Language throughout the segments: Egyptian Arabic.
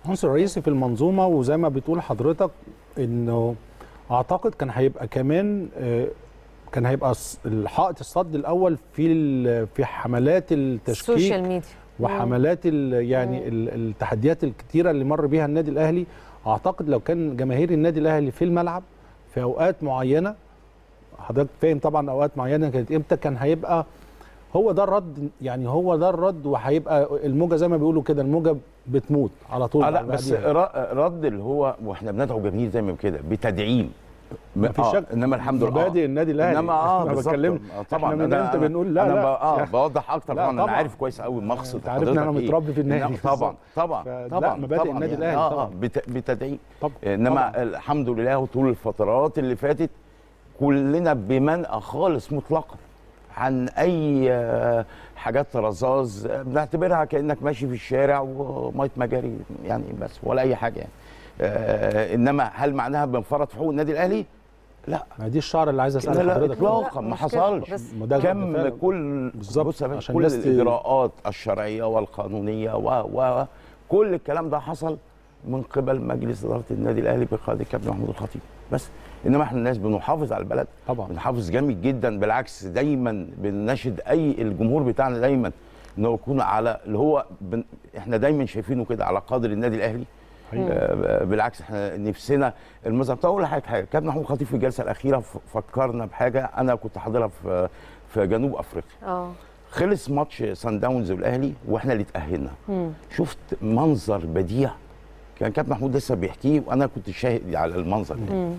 عنصر رئيسي في المنظومه وزي ما بتقول حضرتك انه اعتقد كان هيبقى كمان آه، كان هيبقى الص- الحائط الصد الاول في ال- في حملات التشكيك السوشيال ميديا وحملات ال يعني ال- التحديات الكتيره اللي مر بيها النادي الاهلي اعتقد لو كان جماهير النادي الاهلي في الملعب في اوقات معينه حضرتك فاهم طبعا اوقات معينه كانت امتى كان هيبقى هو ده الرد يعني هو ده الرد وهيبقى الموجه زي ما بيقولوا كده الموجه بتموت على طول آه لا بعد- بس بعديها. ر- رد اللي هو واحنا بندعو جماهير زي ما كده بتدعيم ما في آه، شك انما الحمد لله مبادئ النادي الاهلي انما اه احنا بالظبط. بتكلم آه، طبعا احنا من أنا- امتى أنا- بنقول لا انا لا ب- اه يا- بوضح اكتر لا طبعا انا طبعاً. عارف كويس قوي مقصد أنت عارف إن أنا حضرتك إيه. متربي في النادي إنما- طبعا طبعا فلا، طبعا مبادئ طبعاً النادي يعني الأهلي آه طبعاً. آه بت- بتدعيم طبعا انما طبعاً. الحمد لله طول الفترات اللي فاتت كلنا بمنأى خالص مطلقا عن اي آه، حاجات رذاذ آه، بنعتبرها كانك ماشي في الشارع وميه مجاري يعني بس ولا اي حاجه يعني آه انما هل معناها بنفرط في حقوق النادي الاهلي؟ لا ما دي الشعر اللي عايز لا اسال لا حضرتك اطلاقا لا، ما مش كده، حصلش بس ما ده كم فعلاً. كل بالظبط، بص يا باشا عشان كل الناس ت- الاجراءات الشرعيه والقانونيه و و كل الكلام ده حصل من قبل مجلس اداره النادي الاهلي بقياده الكابتن محمود الخطيب بس انما احنا الناس بنحافظ على البلد طبعا بنحافظ جامد جدا بالعكس دايما بنناشد اي الجمهور بتاعنا دايما انه يكون على اللي هو بن احنا دايما شايفينه كده على قدر النادي الاهلي حقيقي. آه، بالعكس احنا نفسنا المذهب طب اقول لحضرتك حاجه كابتن محمود الخطيب في الجلسه الاخيره ف- فكرنا بحاجه انا كنت حاضرها في في جنوب افريقيا اه خلص ماتش سان داونز والاهلي واحنا اللي اتاهلنا مم. شفت منظر بديع كان كابتن محمود لسه بيحكيه وانا كنت شاهد على المنظر ده مم.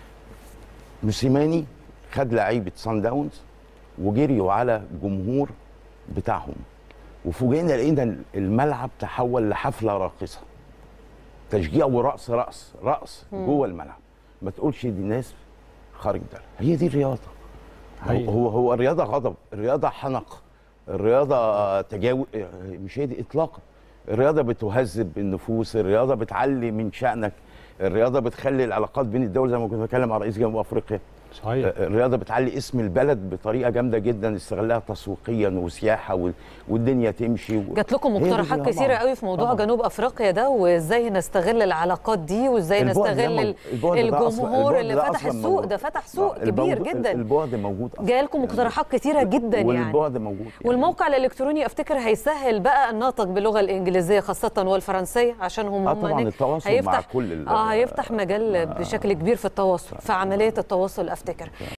موسيماني خد لعيبه سان داونز وجريوا على جمهور بتاعهم وفوجئنا لقينا الملعب تحول لحفله راقصه تشجيع ورقص رقص رقص جوه الملعب ما تقولش دي ناس خارج ده هي دي الرياضه حقيقي. هو هو هو الرياضه غضب الرياضه حنق الرياضه تجاوز مش هي دي اطلاقا الرياضه بتهذب النفوس الرياضه بتعلي من شانك الرياضه بتخلي العلاقات بين الدول زي ما كنت بتكلم مع رئيس جنوب افريقيا صحيح الرياضه بتعلي اسم البلد بطريقه جامده جدا استغلها تسويقيا وسياحه وال- والدنيا تمشي و... جات لكم هي دي مقترحات الرياضة. كثيره قوي في موضوع طبعاً. جنوب افريقيا ده وازاي نستغل العلاقات دي وازاي البعد ده نستغل مو- ال- البعد ده أصلاً- الجمهور البعد اللي ده فتح أصلاً السوق موجود. ده فتح سوق آه، كبير البعد- جدا البعد موجود أصلاً. جاي لكم مقترحات كثيره جدا يعني والبعد موجود يعني. والموقع الالكتروني افتكر هيسهل بقى النطق باللغه الانجليزيه خاصه والفرنسيه عشان هم اه هم طبعا هناك التواصل هيفتح مع كل ال- اه هيفتح مجال بشكل كبير في التواصل في عمليه التواصل افتكر